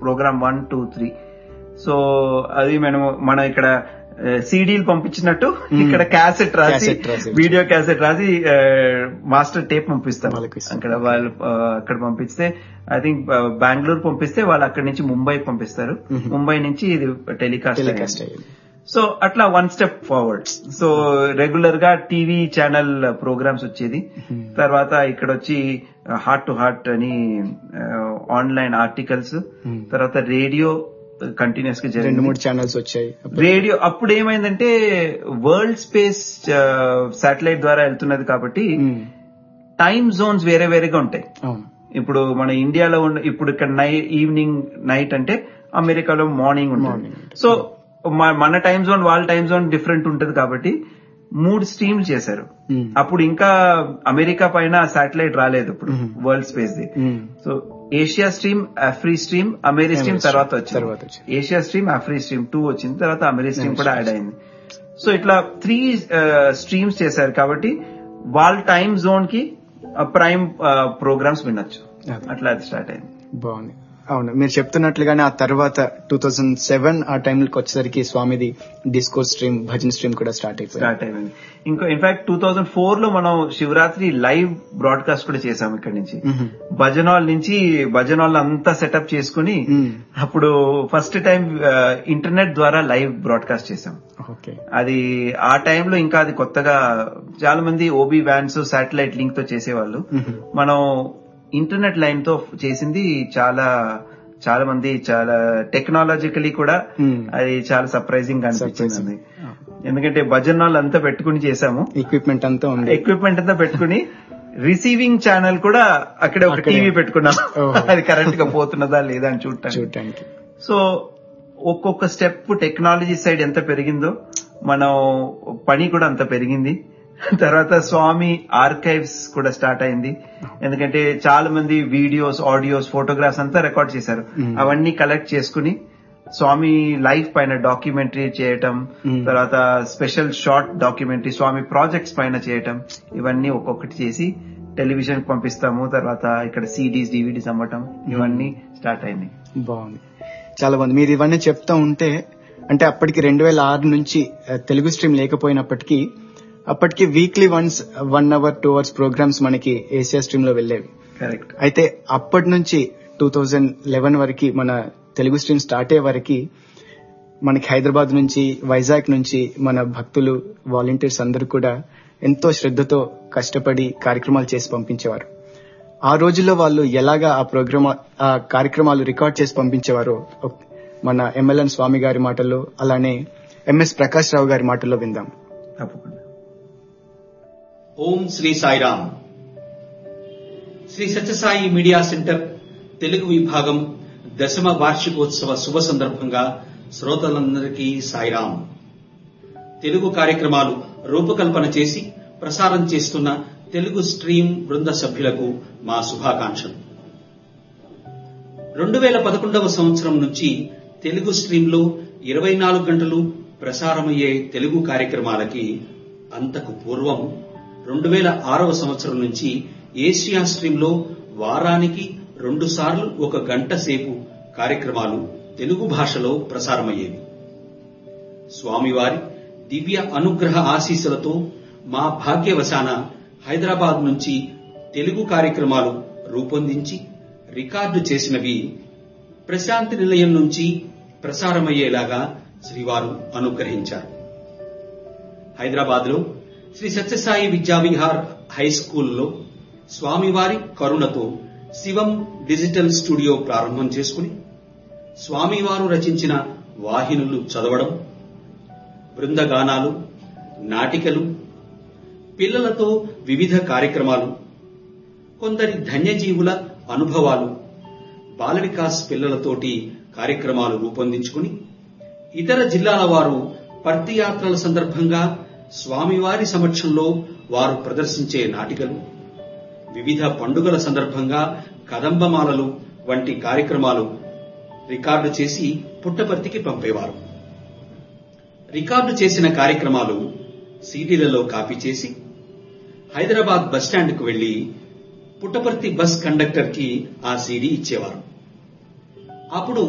Programme one two three so అది మనం మనం ఇక్కడ సీడీలు పంపించినట్టు ఇక్కడ క్యాసెట్ రాసి Cassette రాసి. వీడియో క్యాసెట్ రాసి మాస్టర్ టేప్ పంపిస్తాం వాళ్ళకి ఇస్తాం. అక్కడ వాళ్ళు ఆ, అక్కడ పంపిస్తే ఐ థింక్ బెంగళూరు పంపిస్తే వాళ్ళు అక్కడి నుంచి ముంబై పంపిస్తారు Mhm. ముంబై నుంచి ఇది టెలికాస్ట్ టెలికాస్ట్ అయ్యింది సో అట్లా one step forward so regular గా టీవీ ఛానల్ ప్రోగ్రామ్స్ వచ్చేది Hmm. తర్వాత ఇక్కడ వచ్చి హార్ట్ టు హార్ట్ అని ఆన్లైన్ ఆర్టికల్స్ Hmm. తర్వాత రేడియో కంటిన్యూస్ గా రెండు జరిగింది మూడు ఛానల్స్ వచ్చాయి రేడియో అప్పుడు ఏమైందంటే వరల్డ్ స్పేస్ శాటిలైట్ ద్వారా వెళ్తున్నది కాబట్టి ఉమ్, టైం జోన్స్ వేరే వేరేగా ఉంటాయి అవును ఇప్పుడు మన ఇండియాలో ఉన్న ఇప్పుడు ఇక్కడ నై ఈవినింగ్ నైట్ అంటే అమెరికాలో మార్నింగ్ ఉంటుంది Morning ఉంటుంది. సో మ- మన టైం జోన్ వాళ్ళ టైం జోన్ డిఫరెంట్ ఉంటది కాబట్టి మూడు స్ట్రీమ్లు చేశారు ఉమ్, అప్పుడు ఇంకా అమెరికా పైన శాటిలైట్ రాలేదు ఇప్పుడు Mhm. World space the um, so Asia stream Afri stream Ameri stream Ameri తర్వాత stream, వచ్చింది తర్వాత వచ్చింది. Asia stream Afri stream too వచ్చింది తర్వాత అమెరి స్ట్రీమ్ Ameri కూడా stream. యాడ్ అయింది సో ఇట్లా త్రీ స్ట్రీమ్స్ చేశారు కాబట్టి వాళ్ళ టైం జోన్ కి ప్రైమ్ ప్రోగ్రామ్స్ వినొచ్చు అదే. అట్లా అది స్టార్ట్ అయింది బాగుంది అవును మీరు చెప్తున్నట్లుగానే ఆ తర్వాత టూ థౌజండ్ సెవెన్ ఆ టైంకి వచ్చేసరికి స్వామిది డిస్కో స్ట్రీమ్ భజన్ స్ట్రీమ్ కూడా స్టార్ట్ అయిపోయింది స్టార్ట్ అయింది ఇంకో ఇన్ఫాక్ట్ టూ థౌజండ్ ఫోర్ లో మనం శివరాత్రి లైవ్ బ్రాడ్కాస్ట్ కూడా చేసాం ఇక్కడ నుంచి మ్మ్. భజన్ హాల్ నుంచి భజన్ హాల్ అంతా సెటప్ చేసుకుని మ్మ్. అప్పుడు ఫస్ట్ టైం ఇంటర్నెట్ ద్వారా లైవ్ బ్రాడ్కాస్ట్ చేసాం ఓకే అది ఆ టైంలో ఇంకా అది కొత్తగా చాలా మంది ఓబీ వ్యాన్స్ శాటిలైట్ లింక్ తో చేసేవాళ్ళు మ్మ్. మనం ఇంటర్నెట్ లైన్ తో చేసింది చాలా చాలా మంది చాలా టెక్నాలజికలీ కూడా మ్మ్. అది చాలా సర్ప్రైజింగ్ గా అనిపించింది Surprising. ఎందుకంటే భజన్ హాల్ అంతా పెట్టుకుని చేసాము ఎక్విప్మెంట్ అంతా ఉంది ఎక్విప్మెంట్ అంతా పెట్టుకుని రిసీవింగ్ ఛానల్ కూడా అక్కడే ఒక అక్కడే. టీవీ పెట్టుకున్నాం ఓహో. అది కరెక్ట్ గా పోతున్నదా లేదా అని చూడటానికి చూడటానికి సో ఒక్కొక్క స్టెప్ టెక్నాలజీ సైడ్ ఎంత పెరిగిందో మనం పని కూడా అంత పెరిగింది తర్వాత స్వామి ఆర్కైవ్స్ కూడా స్టార్ట్ అయింది ఎందుకంటే చాలా మంది వీడియోస్ ఆడియోస్ ఫోటోగ్రాఫ్స్ అంతా రికార్డ్ చేశారు Mm. అవన్నీ కలెక్ట్ చేసుకుని స్వామి లైఫ్ పైన డాక్యుమెంటరీ చేయటం Mm. తర్వాత special short documentary Swami projects పైన చేయటం ఇవన్నీ ఒక్కొక్కటి చేసి టెలివిజన్ పంపిస్తాము తర్వాత ఇక్కడ సిడీస్ డివిడీస్ అమ్మటం ఇవన్నీ స్టార్ట్ అయింది బాగుంది చాలా బాగుంది మీరు ఇవన్నీ చెప్తా ఉంటే అంటే అప్పటికి రెండు వేల ఆరు నుంచి ఆ, తెలుగు స్ట్రీమ్ లేకపోయినప్పటికీ అప్పటికి weekly once one hour two hours programmes మనకి ఏషియా స్ట్రీమ్ లో వెళ్ళేవి కరెక్ట్ అయితే అప్పటి నుంచి టూ థౌజండ్ లెవెన్ వరకు మన తెలుగు స్ట్రీమ్ స్టార్ట్ అయ్యే వరకు మనకి హైదరాబాద్ నుంచి వైజాగ్ నుంచి మన భక్తులు వాలంటీర్స్ అందరూ కూడా ఎంతో శ్రద్ధతో కష్టపడి కార్యక్రమాలు చేసి పంపించేవారు ఆ రోజుల్లో వాళ్ళు ఎలాగా ఆ ప్రోగ్రామ్ ఆ కార్యక్రమాలు రికార్డ్ చేసి పంపించేవారో ఒక్- మన ఎమ్మెల్యన్ స్వామి గారి మాటల్లో అలానే ఎంఎస్ ప్రకాష్ రావు గారి మాటల్లో విందాం తప్పకుండా ఓం శ్రీ సాయిరామ్ శ్రీ సత్యసాయి మీడియా సెంటర్ తెలుగు విభాగం దశమ వార్షికోత్సవ శుభ సందర్భంగా శ్రోతలందరికీ సాయిరామ్ తెలుగు కార్యక్రమాలు రూపకల్పన చేసి ప్రసారం చేస్తున్న తెలుగు స్ట్రీమ్ బృంద సభ్యులకు మా శుభాకాంక్షలు రెండు వేల పదకొండవ సంవత్సరం నుంచి తెలుగు స్ట్రీమ్లో ఇరవై నాలుగు గంటలు ప్రసారమయ్యే తెలుగు కార్యక్రమాలకి అంతకు పూర్వం రెండు వేల ఆరవ సంవత్సరం నుంచి ఏషియా స్ట్రీమ్లో వారానికి రెండు సార్లు ఒక గంట సేపు కార్యక్రమాలు తెలుగు భాషలో ప్రసారమయ్యేవి స్వామివారి దివ్య అనుగ్రహ ఆశీస్సులతో మా భాగ్యవశాన హైదరాబాద్ నుంచి తెలుగు కార్యక్రమాలు రూపొందించి రికార్డు చేసినవి ప్రశాంతి నిలయం నుంచి ప్రసారమయ్యేలాగా శ్రీవారు అనుగ్రహించారు హైదరాబాద్లో శ్రీ సత్యసాయి విద్యావిహార్ హై స్కూల్లో స్వామివారి కరుణతో శివం డిజిటల్ స్టూడియో ప్రారంభం చేసుకుని స్వామివారు రచించిన వాహినులు చదవడం బృందగానాలు నాటికలు పిల్లలతో వివిధ కార్యక్రమాలు కొందరి ధన్యజీవుల అనుభవాలు బాల వికాస్ పిల్లలతోటి కార్యక్రమాలు రూపొందించుకుని ఇతర జిల్లాల వారు పర్తి యాత్రల సందర్భంగా స్వామివారి సమక్షంలో వారు ప్రదర్శించే నాటికలు వివిధ పండుగల సందర్భంగా కదంబమాలలు వంటి కార్యక్రమాలు రికార్డు చేసి పుట్టపర్తికి పంపేవారు రికార్డు చేసిన కార్యక్రమాలు సీడీలలో కాపీ చేసి హైదరాబాద్ బస్టాండ్కు వెళ్లి పుట్టపర్తి బస్ కండక్టర్ కి ఆ సీడీ ఇచ్చేవారు అప్పుడు